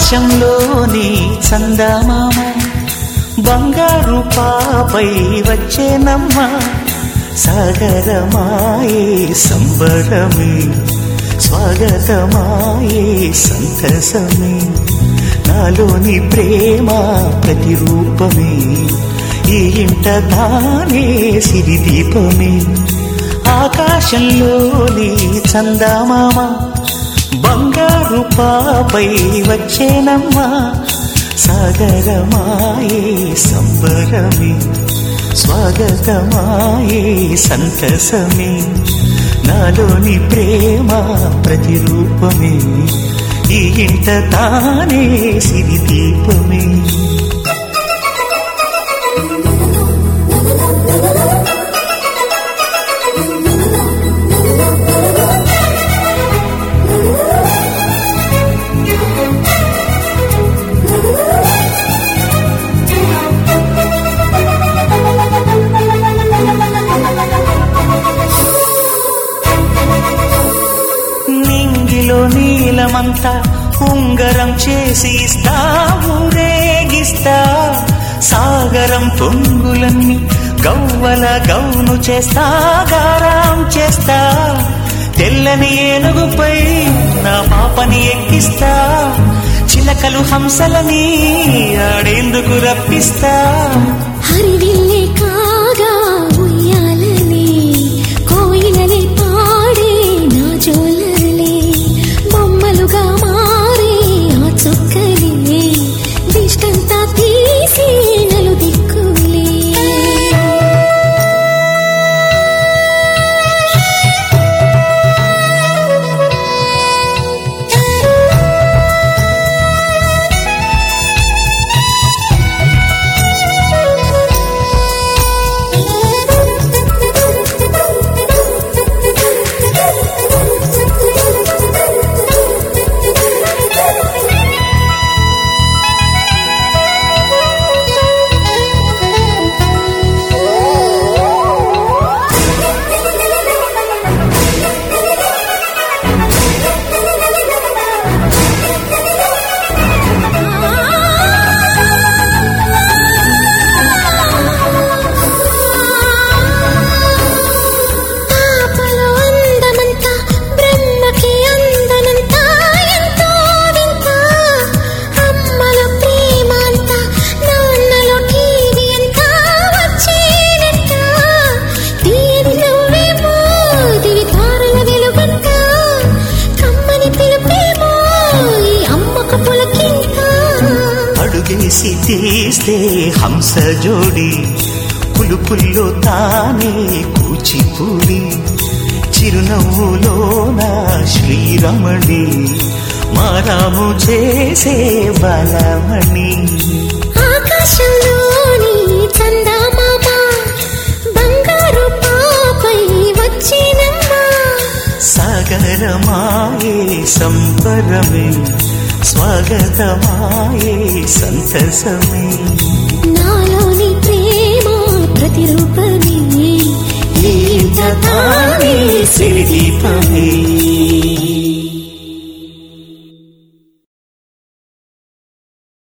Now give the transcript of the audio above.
ఆకాశంలోని చందమామ బంగారు పాపై వచ్చేనమ్మ సాగరమాయే సంబరమే స్వాగతమాయే సంతసమే నాలోని ప్రేమ ప్రతిరూపమే ఈ ఇంట తానే సిరిదీపమే ఆకాశంలోని చందమామ బంగారు పాపై వచ్చేనమ్మా సాగరమాయే సంబరమే స్వాగతమాయే సంతసమే నాలోని ప్రేమ ప్రతిరూపమే ఈ ఇంట తానే సిరి దీపమే నింగిలో నీలమంతా ఉంగరం చేసి ఇస్తా ఊరేగిస్తా సాగరం పొంగులన్నీ గవ్వల గౌను చేస్తా గారాం చేస్తా తెల్లని ఏనుగుపై నా పాపని ఎక్కిస్తా చిలకలు హంసలని ఆడేందుకు రప్పిస్తా హరివిల్లే కాగా ఉయ్యాలలే కోయిలలే పాడే నా జోలలే బొమ్మలుగా మారే ఆ చుక్కలే దిష్టంతా తీసి నలు దిక్కులే పాపలో అందమంతా బ్రహ్మకి అందనంతా ఎంతో వింత అమ్మలో ప్రేమ అంతా నాన్నలో టీవీ అంతా వచ్చేనంత తీయని నువ్వేమో దివి తారల వెలుగంట కమ్మని పిలుపేమో ఈ అమ్మకు పులకింత అడుగేసి తీస్తే హంస జోడి పులుపుల్లో తానే కూచిపూడి చిరునవ్వులోన శ్రీరమణి మారాము చేసే బలమణి ఆకాశంలోని చందమామ బంగారు పాపై వచ్చినమ్మా సాగరమాయే సంబరమే స్వాగతమాయే సంతసమే నాలో